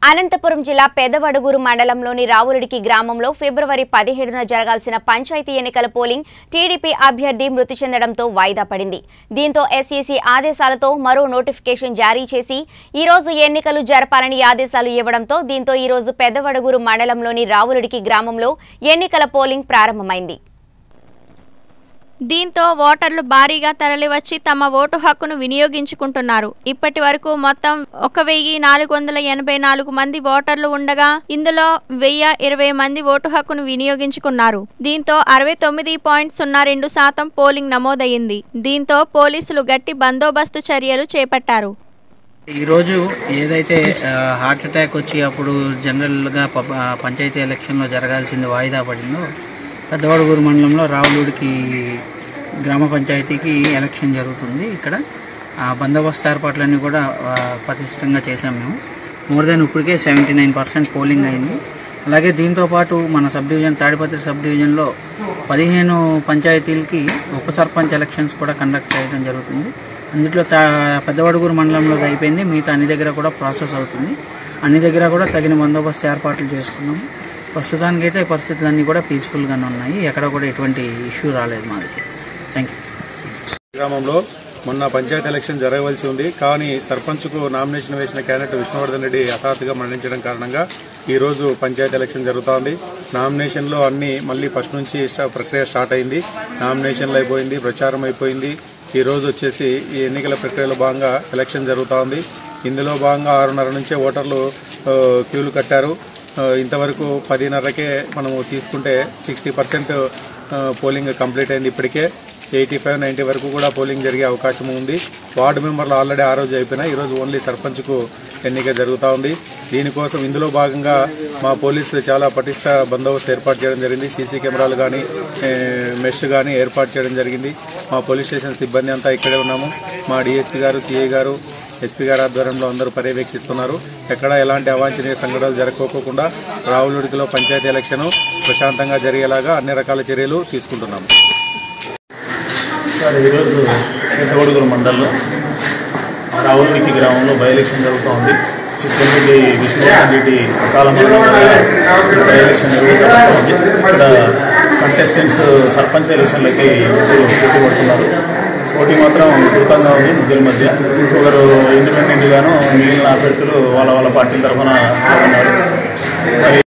అనంతపురం జిల్లా పెదవడుగురు మండలంలోని రావులడికి గ్రామంలో ఫిబ్రవరి పదిహేడున జరగాల్సిన పంచాయతీ ఎన్నికల పోలింగ్ టీడీపీ అభ్యర్థి మృతి చెందడంతో వాయిదా పడింది దీంతో ఎస్ఈసీ ఆదేశాలతో మరో నోటిఫికేషన్ జారీ చేసి ఈ రోజు ఎన్నికలు జరపాలని ఆదేశాలు ఇవ్వడంతో దీంతో ఈ రోజు పెదవడుగురు మండలంలోని రావులడికి గ్రామంలో ఎన్నికల పోలింగ్ ప్రారంభమైంది దీంతో ఓటర్లు భారీగా తరలివచ్చి తమ ఓటు హక్కును వినియోగించుకుంటున్నారు ఇప్పటి వరకు మొత్తం ఒక వెయ్యి నాలుగు వందల ఎనభై నాలుగు మంది ఓటర్లు ఉండగా ఇందులో వెయ్యి ఇరవై మంది ఓటు హక్కును వినియోగించుకున్నారు దీంతో అరవై తొమ్మిది పాయింట్ సున్నా రెండు శాతం పోలింగ్ నమోదయ్యింది దీంతో పోలీసులు గట్టి బందోబస్తు చర్యలు చేపట్టారు ఈరోజు ఏదైతే ఆ, హార్ట్ అటాక్ వచ్చి అప్పుడు జనరల్గా ప- ఆ, పంచాయతీ ఎలక్షన్లో జరగాల్సింది వాయిదా పడిందో పెద్దవాడుగూరు మండలంలో రావులూడికి గ్రామ పంచాయతీకి ఎలక్షన్ జరుగుతుంది ఇక్కడ ఆ బందోబస్తు ఏర్పాట్లన్నీ కూడా ఆ, పటిష్టంగా చేశాం మేము మోర్ దెన్ ఇప్పటికే సెవెంటీ నైన్ పర్సెంట్ పోలింగ్ అయింది అలాగే దీంతో పాటు మన సబ్ డివిజన్ తాడిపత్రి సబ్ డివిజన్లో పదిహేను పంచాయతీలకి ఉప సర్పంచ్ ఎలక్షన్స్ కూడా కండక్ట్ చేయడం జరుగుతుంది అందులో తా పెద్దవడుగురు మండలంలో అది అయిపోయింది మిగతా అన్ని దగ్గర కూడా ప్రాసెస్ అవుతుంది అన్ని దగ్గర కూడా తగిన బందోబస్తు ఏర్పాట్లు చేసుకున్నాము ప్రస్తుతానికైతే ఈ పరిస్థితులు అన్నీ కూడా పీస్ఫుల్గానే ఉన్నాయి ఎక్కడ కూడా ఎటువంటి ఇష్యూ రాలేదు మా దగ్గర థ్యాంక్ యూ గ్రామంలో మొన్న పంచాయతీ ఎలక్షన్ జరగవలసి ఉంది కానీ సర్పంచ్కు నామినేషన్ వేసిన క్యాండిడేట్ విష్ణువర్ధన్ రెడ్డి హఠాత్తుగా మరణించడం కారణంగా ఈ రోజు పంచాయతీ ఎలక్షన్ జరుగుతోంది నామినేషన్లో అన్ని మళ్ళీ ఫస్ట్ నుంచి స్టా- ప్రక్రియ స్టార్ట్ అయింది నామినేషన్లు అయిపోయింది ప్రచారం అయిపోయింది ఈ రోజు వచ్చేసి ఈ ఎన్నికల ప్రక్రియలో భాగంగా ఎలక్షన్ జరుగుతూ ఉంది ఇందులో భాగంగా ఆరున్నర నుంచే ఓటర్లు ఆ, క్యూలు కట్టారు ఆ, ఇంతవరకు పదిన్నరకే మనము తీసుకుంటే సిక్స్టీ పర్సెంట్ పోలింగ్ కంప్లీట్ అయింది ఇప్పటికే ఎయిటీ ఫైవ్ నైంటీ వరకు కూడా పోలింగ్ జరిగే అవకాశం ఉంది వార్డు మెంబర్లు ఆల్రెడీ ఆ రోజు అయిపోయినాయి ఈరోజు ఓన్లీ సర్పంచ్కు ఎన్నిక జరుగుతూ ఉంది దీనికోసం ఇందులో భాగంగా మా పోలీసులు చాలా పటిష్ట బందోబస్తు ఏర్పాటు చేయడం జరిగింది సీసీ కెమెరాలు కానీ మెష్ కానీ ఏర్పాటు చేయడం జరిగింది మా పోలీస్ స్టేషన్ సిబ్బంది అంతా ఇక్కడే ఉన్నాము మా డిఎస్పీ గారు సిఐ గారు ఎస్పీ గారి ఆధ్వర్యంలో అందరూ పర్యవేక్షిస్తున్నారు ఎక్కడ ఎలాంటి అవాంఛనీయ సంఘటనలు జరగకోకుండా రావులూడికిలో పంచాయతీ ఎలక్షన్ ప్రశాంతంగా జరిగేలాగా అన్ని రకాల చర్యలు తీసుకుంటున్నాము సార్ ఈరోజు పెద్దగొడుగురు మండలంలో రావులమికి గ్రామంలో బై ఎలక్షన్ జరుగుతూ ఉంది చిత్తూరుడి విష్ణువర్ధన్ రెడ్డి అకాల మరణం వల్ల ఈ బై ఎలక్షన్ జరుగుతూ ఉంది ఇక్కడ కంటెస్టెంట్స్ సర్పంచ్ ఎలక్షన్లకి ముగ్గురు పోటీ పడుతున్నారు పోటీ మాత్రం విస్తృతంగా ఉంది ముగ్గురి మధ్య ఒకరు ఇండిపెండెంట్ గాను మిగిలిన అభ్యర్థులు వాళ్ళ వాళ్ళ పార్టీ తరఫున ఉన్నారు మరి